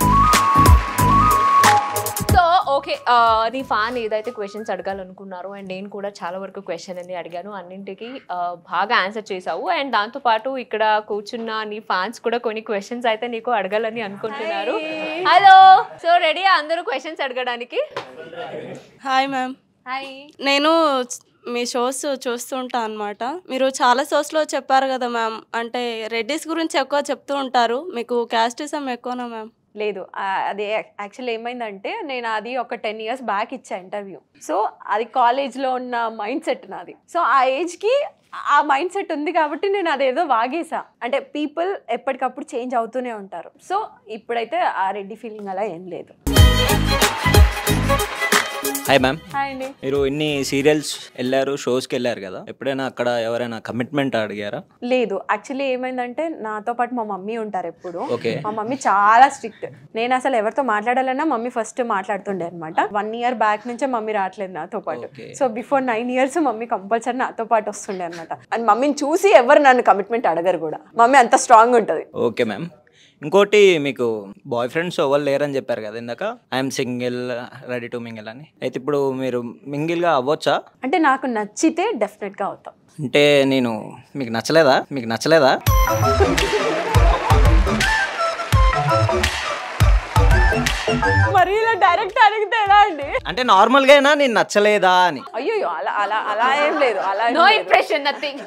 Speaker 2: సో ఓకే నీ ఫ్యాన్ ఏదైతే క్వశ్చన్స్ అడగాలనుకున్నారో అండ్ నేను కూడా చాలా వరకు క్వశ్చన్ అని అడిగాను అన్నింటికి ఆ, బాగా ఆన్సర్ చేసావు అండ్ దాంతో పాటు ఇక్కడ కూర్చున్న నీ ఫ్యాన్స్ కూడా కొన్ని క్వశ్చన్స్ అయితే నీకు అడగాలని అనుకుంటున్నారు హలో సో రెడీ అందరూ క్వశ్చన్స్ అడగడానికి
Speaker 6: హాయ్ మ్యామ్
Speaker 2: హాయ్
Speaker 6: నేను మీ షోస్ చూస్తూ ఉంటాను అనమాట మీరు చాలా షోస్లో చెప్పారు కదా మ్యామ్ అంటే రెడ్డిస్ గురించి ఎక్కువ చెప్తూ ఉంటారు మీకు క్యాస్టిజం ఎక్కువనా మ్యామ్
Speaker 3: లేదు ఆ, అది యాక్చువల్లీ ఏమైందంటే నేను అది ఒక టెన్ ఇయర్స్ బ్యాక్ ఇచ్చా ఇంటర్వ్యూ సో అది కాలేజ్లో ఉన్న మైండ్ సెట్ నాది సో ఆ ఏజ్కి ఆ మైండ్ సెట్ ఉంది కాబట్టి నేను అదేదో వాగేసా అంటే పీపుల్ ఎప్పటికప్పుడు చేంజ్ అవుతూనే ఉంటారు సో ఇప్పుడైతే ఆ రెడ్డి ఫీలింగ్ అలా ఏం లేదు
Speaker 7: హాయ్ మ్యామ్
Speaker 3: హాయ్ అండి
Speaker 7: మీరు ఇన్ని సీరియల్స్ వెళ్ళారు షోస్కి వెళ్ళారు కదా ఎప్పుడైనా అక్కడ ఎవరైనా కమిట్మెంట్ అడిగారా
Speaker 3: లేదు యాక్చువల్లీ ఏమైందంటే నాతో పాటు మా మమ్మీ ఉంటారు ఎప్పుడు
Speaker 7: ఓకే
Speaker 3: మా మమ్మీ చాలా స్ట్రిక్ట్ నేను అసలు ఎవరితో మాట్లాడాలన్నా మమ్మీ ఫస్ట్ మాట్లాడుతుండే అనమాట వన్ ఇయర్ బ్యాక్ నుంచే మమ్మీ రావట్లేదు నాతో పాటు
Speaker 7: Okay.
Speaker 3: So before nine years mummy compulsory నాతో పాటు వస్తుండే అనమాట అండ్ మమ్మీని చూసి ఎవరు నన్ను కమిట్మెంట్ అడగరు కూడా మమ్మీ అంత స్ట్రాంగ్ ఉంటుంది
Speaker 7: ఓకే మ్యామ్ ఇంకోటి మీకు బాయ్ ఫ్రెండ్స్ ఎవరు లేరని చెప్పారు కదా ఇందాక I'm single ready to mingle అని అయితే ఇప్పుడు మీరు మింగిల్గా అవ్వచ్చా
Speaker 3: అంటే నాకు నచ్చితే డెఫినెట్గా అవుతాం
Speaker 7: అంటే నేను మీకు నచ్చలేదా మీకు నచ్చలేదా
Speaker 3: మరి ఇలా డైరెక్ట్ అడిగితే ఎలా అండి
Speaker 7: అంటే నార్మల్గానా నేను నచ్చలేదా అని
Speaker 3: అయ్యో అలా అలా అలా ఏం లేదు అలా ఏం
Speaker 2: నో
Speaker 3: లేదు.
Speaker 2: ఇంప్రెషన్ నథింగ్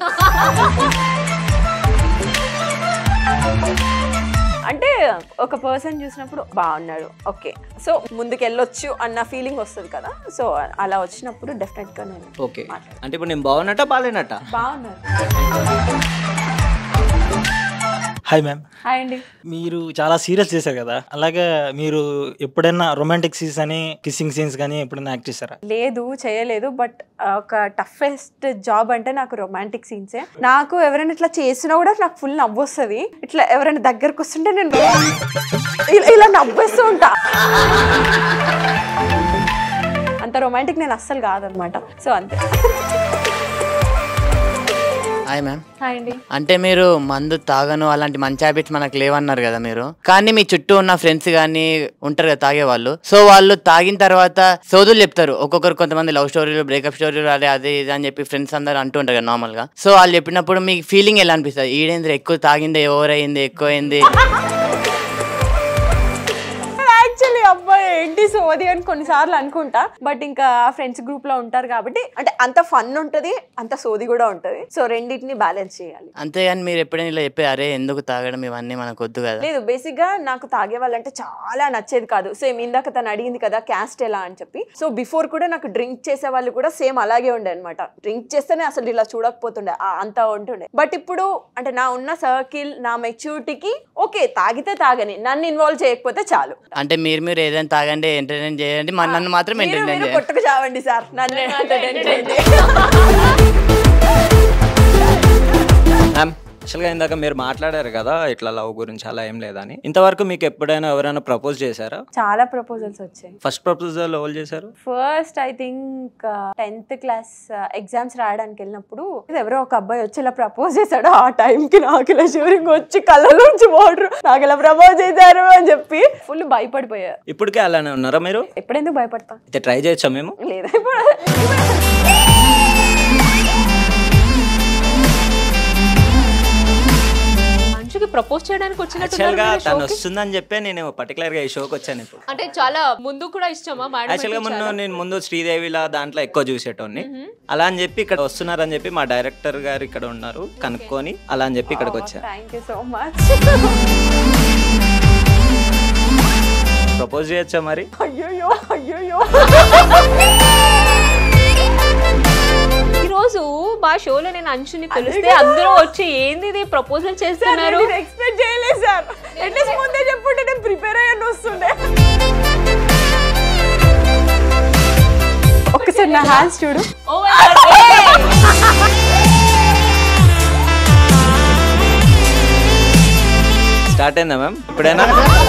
Speaker 3: అంటే ఒక పర్సన్ చూసినప్పుడు బాగున్నాడు ఓకే సో ముందుకు వెళ్ళొచ్చు అన్న ఫీలింగ్ వస్తుంది కదా సో అలా వచ్చినప్పుడు డెఫినెట్ గా నేను
Speaker 7: ఓకే అంటే ఇప్పుడు నేను బాగున్నట్ట బాగాలేనట్ట
Speaker 3: బాగున్నారు
Speaker 8: హాయ్ మ్యామ్
Speaker 3: హాయ్ అండి
Speaker 8: మీరు చాలా సీరియస్ చేశారు కదా అలాగే మీరు ఎప్పుడైనా రొమాంటిక్ సీన్స్ అని కిస్సింగ్ సీన్స్ కానీ ఎప్పుడైనా యాక్ట్ చేశారా
Speaker 3: లేదు చేయలేదు బట్ ఒక టఫెస్ట్ జాబ్ అంటే నాకు రొమాంటిక్ సీన్సే నాకు ఎవరైనా ఇట్లా చేసినా కూడా నాకు ఫుల్ నవ్వు వస్తుంది ఇట్లా ఎవరైనా దగ్గరకు వస్తుంటే నేను ఇలా- ఇలా నవ్వేస్తూ ఉంటా అంత రొమాంటిక్ నేను అస్సలు కాదనమాట సో అంతే
Speaker 9: హాయ్ మ్యామ్
Speaker 3: హాయ్ అండి
Speaker 9: అంటే మీరు మందు తాగను అలాంటి మంచి హ్యాబిట్స్ మనకు లేవన్నారు కదా మీరు కానీ మీ చుట్టూ ఉన్న ఫ్రెండ్స్ కానీ ఉంటారు కదా తాగే వాళ్ళు సో వాళ్ళు తాగిన తర్వాత సోదులు చెప్తారు ఒక్కొక్కరు కొంతమంది లవ్ స్టోరీలు బ్రేకప్ స్టోరీలు అదే అదే ఇది అని చెప్పి ఫ్రెండ్స్ అందరూ అంటూ ఉంటారు కదా నార్మల్ గా సో వాళ్ళు చెప్పినప్పుడు మీకు ఫీలింగ్ ఎలా అనిపిస్తుంది ఈడేంద్ర ఎక్కువ తాగిందే ఓవర్ అయింది ఎక్కువ అయింది
Speaker 3: యాక్చువల్లీ అబ్బాయి ఏంటి సోది అని కొన్నిసార్లు అనుకుంటా బట్ ఇంకా ఫ్రెండ్స్ గ్రూప్ లో ఉంటారు కాబట్టి అంటే అంత ఫన్ ఉంటది అంత సోది కూడా ఉంటది సో రెండింటిని బ్యాలెన్స్ చేయాలి
Speaker 9: అంతేగాని మీరు ఎప్పుడైనా ఇలా చెప్పే అరే ఎందుకు తాగడం ఇవన్నీ మనకు వద్దు కదా
Speaker 3: లేదు బేసిక్ గా నాకు తాగే వాళ్ళంటే చాలా నచ్చేది కాదు సేమ్ ఇందాక తను అడిగింది కదా క్యాస్ట్ ఎలా అని చెప్పి సో బిఫోర్ కూడా నాకు డ్రింక్ చేసే వాళ్ళు కూడా సేమ్ అలాగే ఉండే అనమాట డ్రింక్ చేస్తేనే అసలు ఇలా చూడకపోతుండే ఆ అంతా ఉంటుండే బట్ ఇప్పుడు అంటే నా ఉన్న సర్కిల్ నా మెచ్యూరిటీకి ఓకే తాగితే తాగని నన్ను ఇన్వాల్వ్ చేయకపోతే చాలు
Speaker 9: అంటే మీరు మీరు ఏదైనా తాగండి ఎంటర్టైన్ చేయండి మన నన్ను మాత్రం
Speaker 3: మీరు
Speaker 9: ఎంటర్టైన్
Speaker 3: మీరు
Speaker 9: చేయండి
Speaker 3: కొట్టుకు చావండి సార్ నన్ను entertain చేయండి.
Speaker 7: మ్యామ్ యాక్చువల్గా ఇందాక మీరు మాట్లాడారు కదా ఇట్లా లవ్ గురించి అలా ఏం లేదని ఇంతవరకు మీకు ఎప్పుడైనా ఎవరైనా ప్రపోజ్ చేశారా
Speaker 3: చాలా ప్రపోజల్స్ వచ్చాయి
Speaker 7: ఫస్ట్ ప్రపోజల్ ఎవరు చేశారు
Speaker 3: first I think tenth class exams రాయడానికి వెళ్ళినప్పుడు ఎవరో ఒక అబ్బాయి వచ్చి ఇలా ప్రపోజ్ చేశాడు ఆ టైంకి నాకు ఇలా షూరింగ్ వచ్చి కళ్ళలోంచి వాటర్ నాకు ఇలా ప్రపోజ్ చేశారు అని చెప్పి ఫుల్ భయపడిపోయా
Speaker 7: ఇప్పటికే అలానే ఉన్నారా మీరు
Speaker 3: ఎప్పుడెందుకు భయపడతా
Speaker 7: అయితే ట్రై చేయొచ్చా మేము
Speaker 3: లేదా ఇప్పుడు
Speaker 2: మనిషికి ప్రపోజ్ చేయడానికి వచ్చినట్టు
Speaker 7: యాక్చువల్గా తను వస్తుందని చెప్పే నేను పర్టికులర్గా ఈ షోకి వచ్చాను ఇప్పుడు
Speaker 2: అంటే చాలా ముందు కూడా ఇష్టమా మేడం
Speaker 7: యాక్చువల్గా మొన్న నేను ముందు శ్రీదేవిలా దాంట్లో ఎక్కువ చూసేటోని అలా అని చెప్పి ఇక్కడ వస్తున్నారని చెప్పి మా డైరెక్టర్ గారు ఇక్కడ ఉన్నారు కనుక్కొని అలా అని చెప్పి ఇక్కడికి వచ్చాను
Speaker 3: thank you so much
Speaker 7: propose చేయొచ్చా మరి
Speaker 3: అయ్యోయ్యో అయ్యోయ్యో
Speaker 2: ఈ రోజు మా షోలో నేను అంశుని పిలిస్తే అందరూ వచ్చి ఏంది ఇది ప్రపోజల్ చేస్తున్నారు
Speaker 3: ఎక్స్పెక్ట్ చేయలేదు సార్ అట్లీస్ట్ ముందే చెప్పుంటే నేను ప్రిపేర్ అయ్యాను వస్తుండే ఒకసారి నా హ్యాండ్స్ చూడు
Speaker 2: Oh my God, hey!
Speaker 7: Start అయిందా మ్యామ్ ఇప్పుడైనా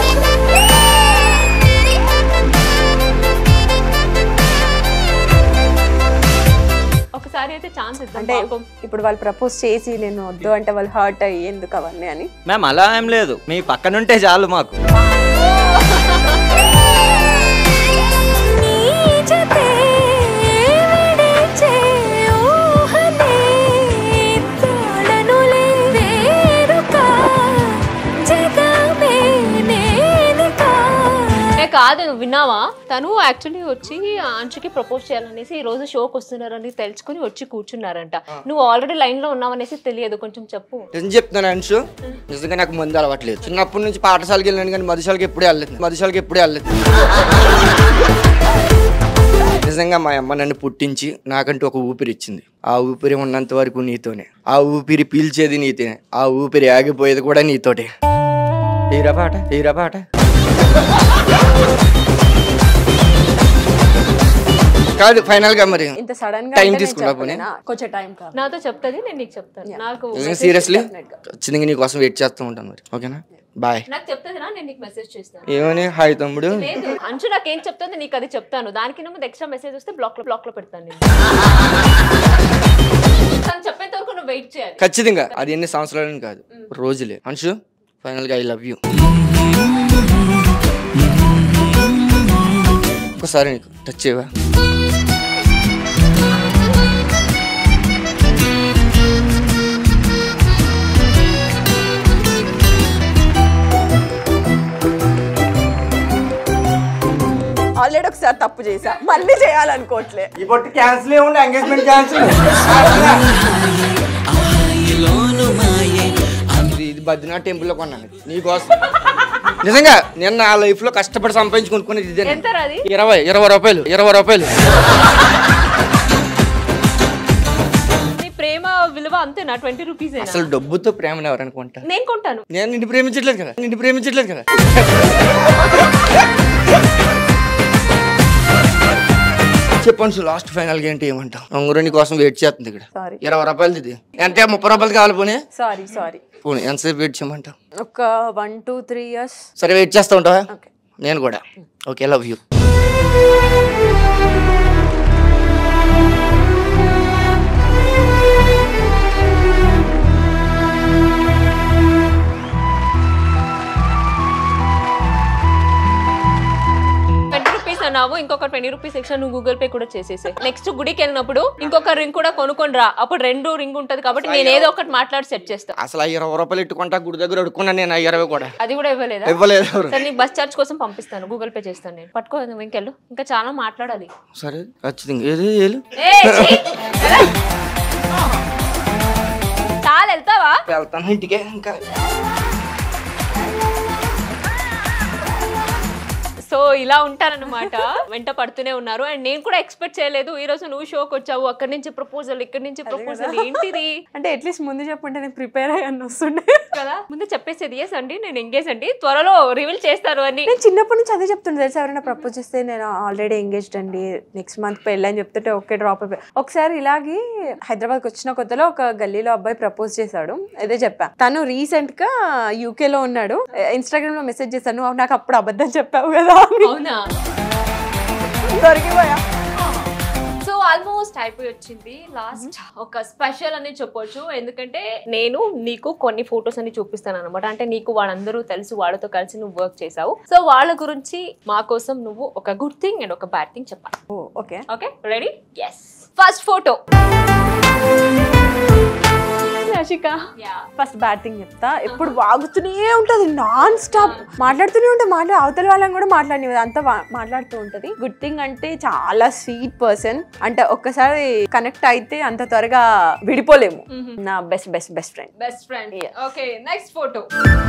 Speaker 2: ఒకసారి అయితే ఛాన్స్ ఇద్దాం
Speaker 3: అంటే
Speaker 2: పాపం.
Speaker 3: ఇప్పుడు వాళ్ళు ప్రపోజ్ చేసి నేను వద్దు అంటే వాళ్ళు హర్ట్ అయ్యి ఎందుకు అవన్నీ అని
Speaker 7: మ్యామ్ అలా ఏం లేదు మీ పక్కనుంటే చాలు మాకు
Speaker 2: ఏ కాదు నువ్వు విన్నావా తను యాక్చువల్లీ వచ్చి అంచుకి ప్రపోజ్ చేయాలనేసి ఈ రోజు షోకి వస్తున్నారని తెలుసుకుని వచ్చి కూర్చున్నారంట నువ్వు ఆల్రెడీ లైన్ లో ఉన్నావనేసి తెలియదు కొంచెం చెప్పు
Speaker 5: నిజం చెప్తున్నాను అంశు నిజంగా నాకు మందు అలవాట్లేదు చిన్నప్పటి నుంచి పాఠశాలకి వెళ్ళాను కానీ మధుశాలకి ఎప్పుడే వెళ్ళలేదు మధుశాలకి ఎప్పుడే వెళ్ళలేదు నిజంగా మా అమ్మ నన్ను పుట్టించి నాకంటూ ఒక ఊపిరి ఇచ్చింది ఆ ఊపిరి ఉన్నంత వరకు నీతోనే ఆ ఊపిరి పీల్చేది నీతోనే ఆ ఊపిరి ఆగిపోయేది కూడా నీతోటే తీరా పాట తీరా పాట కాదు ఫైనల్ గా మరి
Speaker 3: ఇంత సడన్ గా
Speaker 5: Time
Speaker 3: అంటే నేను
Speaker 5: తీసుకున్నా పోనీ?
Speaker 3: చెప్పలేనా? కొంచెం టైం కావాలి
Speaker 2: నాతో చెప్తుంది నేను నీకు చెప్తాను నాకు message
Speaker 5: సీరియస్లీ
Speaker 2: definitely గా.
Speaker 5: ఖచ్చితంగా నీ కోసం వెయిట్ చేస్తూ ఉంటాను మరి ఓకేనా బాయ్
Speaker 2: నాకు చెప్తుంది నా నేను నీకు మెసేజ్ చేస్తాను
Speaker 5: ఏమని హాయ్ తమ్ముడు
Speaker 2: లేదు అంచు నాకేం చెప్తుంది నీకు అది చెప్తాను దానికి ముందు ఎక్స్ట్రా మెసేజ్ వస్తే బ్లాక్ లో బ్లాక్ లో పెడతాను నేను తను చెప్పేంత వరకు నువ్వు వెయిట్ చేయాలి
Speaker 5: ఖచ్చితంగా అది ఎన్ని సంవత్సరాలని కాదు రోజులే అంశు ఫైనల్ గా ఐ లవ్ యూ ఒకసారి నీకు టచ్ చేయవా
Speaker 3: ఆల్రెడీ ఒకసారి తప్పు చేసా మళ్ళీ చేయాలనుకోవట్లే
Speaker 5: ఈ బొట్టు క్యాన్సిల్ ఏముంది ఎంగేజ్మెంట్ క్యాన్సిల్ ఇది బద్రీనాథ్ టెంపుల్ లో కొన్నాను నీకోసం నిజంగా నేను నా లైఫ్ లో కష్టపడి సంపాదించి కొనుక్కునేది ఇదే
Speaker 2: ఎంత అది
Speaker 5: ఇరవై ఇరవై రూపాయలు ఇరవై రూపాయలు
Speaker 2: నీ ప్రేమ విలువ అంతేనా ట్వంటీ రూపీస్
Speaker 5: అసలు డబ్బుతో ప్రేమను ఎవరు అనుకుంటా
Speaker 2: నేను కొంటాను
Speaker 5: నేను నిన్ను ప్రేమించట్లేదు కదా నిన్ను ప్రేమించట్లేదు కదా చెప్పండి లాస్ట్ ఫైనల్ గా ఏంటి ఏమంటావు అంగురు నీ కోసం వెయిట్ చేస్తుంది ఇక్కడ
Speaker 3: Sorry.
Speaker 5: ఇరవై రూపాయలు ఇది ఎంత ముప్పై రూపాయలు కావాలి పోనీ
Speaker 3: సారీ సారీ
Speaker 5: పోనీ ఎంతసేపు వెయిట్ చేయమంటావు
Speaker 3: ఒక వన్ టూ త్రీ ఇయర్స్
Speaker 5: సరే వెయిట్ చేస్తా ఉంటావా
Speaker 3: ఓకే
Speaker 5: నేను కూడా okay love you
Speaker 2: twenty rupees అన్నావు ఇంకొక ట్వంటీ రూపీస్ ఎక్స్ట్రా నువ్వు గూగుల్ పే కూడా చేసేసే నెక్స్ట్ గుడికి వెళ్ళినప్పుడు ఇంకొక రింగ్ కూడా కొనుక్కొని రా అప్పుడు రెండు రింగ్ ఉంటది కాబట్టి నేను ఏదో ఒకటి మాట్లాడి సెట్ చేస్తా
Speaker 5: అసలు ఆ ఇరవై రూపాయలు ఇట్టుకుంటా గుడి దగ్గర అడుక్కున్నా నేను ఆ ఇరవై కూడా
Speaker 2: అది కూడా ఇవ్వలేదా
Speaker 5: ఇవ్వలేదు ఎవరు
Speaker 2: సరే నీకు బస్ చార్జ్ కోసం పంపిస్తాను గూగుల్ పే చేస్తాను నేను పట్టుకో నువ్వు ఇంకెళ్ళు ఇంకా చాలా మాట్లాడాలి
Speaker 5: సరే ఖచ్చితంగా ఏది ఏలు
Speaker 2: ఏయ్, ఛీ! ఎలా? చాలా వెళ్తావా
Speaker 5: వెళ్తాను ఇంటికే ఇంకా
Speaker 2: సో ఇలా ఉంటారన్నమాట వెంట పడుతూనే ఉన్నారు అండ్ నేను కూడా ఎక్స్పెక్ట్ చేయలేదు ఈ రోజు నువ్వు షోకి వచ్చావు అక్కడి నుంచి ప్రపోజల్ ఇక్కడి నుంచి ప్రపోజల్ ఏంటిది
Speaker 3: అంటే అట్లీస్ట్ ముందు చెప్పుంటే నేను ప్రిపేర్ అయ్యాను వస్తుండే
Speaker 2: కదా ముందు చెప్పేసేది ఎస్ అండి నేను ఎంగేజ్ అండి త్వరలో రివీల్ చేస్తారు అని
Speaker 3: నేను చిన్నప్పటి నుంచి అదే చెప్తుండే తెలుసా ఎవరైనా ప్రపోజ్ చేస్తే నేను ఆల్రెడీ ఎంగేజ్డ్ అండి నెక్స్ట్ మంత్ పెళ్ళి అని చెప్తుంటే ఓకే డ్రాప్ అయిపోయి ఒకసారి ఇలాగే హైదరాబాద్కి వచ్చిన కొత్తలో ఒక గల్లీలో అబ్బాయి ప్రపోజ్ చేశాడు అదే చెప్పా తను రీసెంట్ గా యూకే లో ఉన్నాడు ఇన్స్టాగ్రామ్ లో మెసేజ్ చేశాను "నువ్వు నాకు అప్పుడు అబద్ధం చెప్పావు కదా అని."
Speaker 2: అవునా
Speaker 3: దొరికిపోయా
Speaker 2: సో ఆల్మోస్ట్ అయిపోయి వచ్చింది లాస్ట్ ఒక స్పెషల్ అని చెప్పొచ్చు ఎందుకంటే నేను నీకు కొన్ని ఫొటోస్ అని చూపిస్తాను అనమాట అంటే నీకు వాళ్ళందరూ తెలుసు వాళ్ళతో కలిసి నువ్వు వర్క్ చేసావు సో వాళ్ళ గురించి మా కోసం నువ్వు ఒక గుడ్ థింగ్ అండ్ ఒక బ్యాడ్ థింగ్ చెప్పాలి
Speaker 3: okay
Speaker 2: okay ready yes first photo
Speaker 3: Rashika first bad thing చెప్తా ఎప్పుడు వాగుతూనే ఉంటది నాన్ స్టాప్ మాట్లాడుతూనే ఉంటే మాట్లాడి అవతల వాళ్ళని కూడా మాట్లాడి అంతా వా- మాట్లాడుతూ ఉంటది గుడ్ థింగ్ అంటే చాలా స్వీట్ పర్సన్ అంటే ఒక్కసారి కనెక్ట్ అయితే అంత త్వరగా విడిపోలేము నా best best best friend
Speaker 2: best friend okay next photo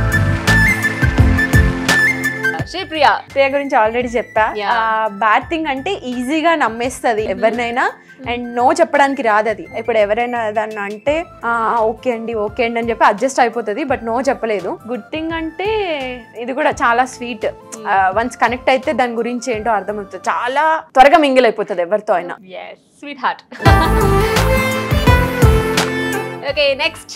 Speaker 2: Sripriya
Speaker 3: Priya గురించి ఆల్రెడీ చెప్పా
Speaker 2: Yeah.
Speaker 3: బ్యాడ్ థింగ్ అంటే ఈజీగా నమ్మేస్తుంది ఎవరినైనా అండ్ నో చెప్పడానికి రాదు అది ఇప్పుడు ఎవరైనా దాన్ని అంటే ఓకే అండి ఓకే అండి అని చెప్పి అడ్జస్ట్ అయిపోతుంది బట్ నో చెప్పలేదు గుడ్ థింగ్ అంటే ఇది కూడా చాలా స్వీట్ వన్స్ కనెక్ట్ అయితే దాని గురించి ఏంటో అర్థమవుతుంది చాలా త్వరగా మింగిల్ అయిపోతుంది ఎవరితో అయినా
Speaker 2: yes sweetheart okay next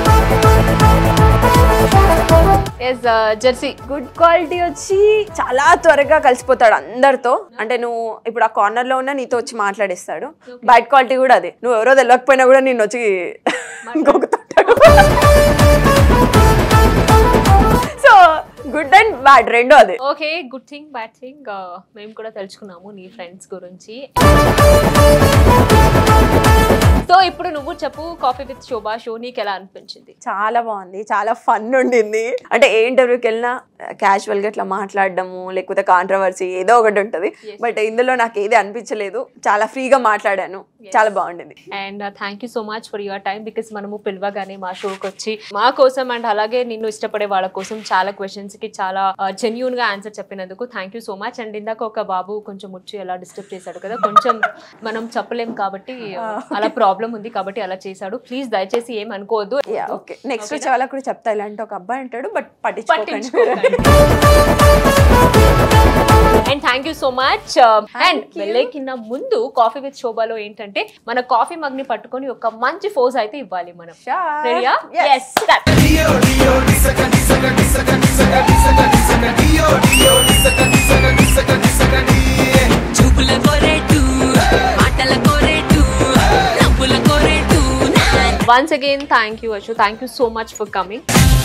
Speaker 2: yes jersey
Speaker 3: good quality వచ్చి చాలా త్వరగా కలిసిపోతాడు అందరితో అంటే నువ్వు ఇప్పుడు ఆ కార్నర్ లో ఉన్న నీతో వచ్చి మాట్లాడేస్తాడు బయట క్వాలిటీ కూడా అదే నువ్వు ఎవరో తెలియకపోయినా కూడా నేను వచ్చి గొక్కుతుంటాడు సో గుడ్ అండ్ బ్యాడ్ రెండు అదే
Speaker 2: okay good thing bad thing మేము కూడా తెలుసుకున్నాము నీ ఫ్రెండ్స్ గురించి సో ఇప్పుడు నువ్వు చెప్పు కాఫీ విత్ శోభా షో నీకు ఎలా అనిపించింది
Speaker 3: చాలా బాగుంది చాలా ఫన్ ఉండింది అంటే ఏ ఇంటర్వ్యూకి వెళ్ళినా క్యాజువల్ గా ఇట్లా మాట్లాడడము లేకపోతే కాంట్రవర్సీ ఏదో ఒకటి ఉంటది బట్ ఇందులో నాకు ఏది అనిపించలేదు చాలా ఫ్రీగా మాట్లాడాను చాలా బాగుండింది
Speaker 2: and thank you so much for your time because మనము పిలవగానే మా షోకి వచ్చి మా కోసం అండ్ అలాగే నిన్ను ఇష్టపడే వాళ్ళ కోసం చాలా క్వశ్చన్స్ కి చాలా జెన్యున్ గా ఆన్సర్ చెప్పినందుకు thank you so much and ఇందాక ఒక బాబు కొంచెం ముచ్చు ఎలా డిస్టర్బ్ చేశాడు కదా కొంచెం మనం చెప్పలేం కాబట్టి అలా ప్రాబ్లం ఉంది కాబట్టి అలా చేశాడు ప్లీజ్ దయచేసి ఏం అనుకోవద్దు
Speaker 3: యా ఓకే నెక్స్ట్ వచ్చే వాళ్ళకి కూడా చెప్తా ఇలాంటి ఒక అబ్బాయి ఉంటాడు బట్ పట్టించుకోకండి
Speaker 2: పట్టించుకోకండి and thank you so much and వెళ్ళే కింద ముందు కాఫీ విత్ శోభాలో ఏంటంటే మన కాఫీ మగ్ ని పట్టుకొని ఒక మంచి ఫోజ్ అయితే ఇవ్వాలి మనం
Speaker 3: Sure.
Speaker 2: రెడీయా
Speaker 3: Yes.
Speaker 10: చూపుల కోరేటు మాటల కోరేటు నవ్వుల కోరేటు
Speaker 2: once again thank you Ashu thank you so much for coming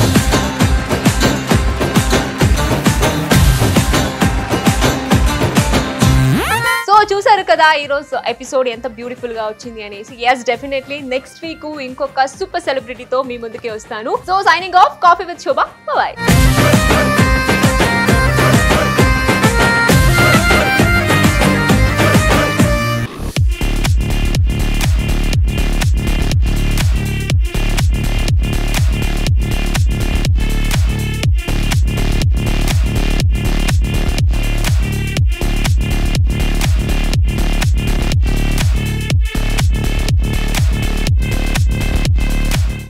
Speaker 2: so చూసారు కదా ఈ రోజు ఎపిసోడ్ ఎంత బ్యూటిఫుల్ గా వచ్చింది అనేసి ఎస్ డెఫినెట్లీ నెక్స్ట్ వీక్ ఇంకొక సూపర్ సెలబ్రిటీతో మీ ముందుకే వస్తాను so signing off coffee with Shobha bye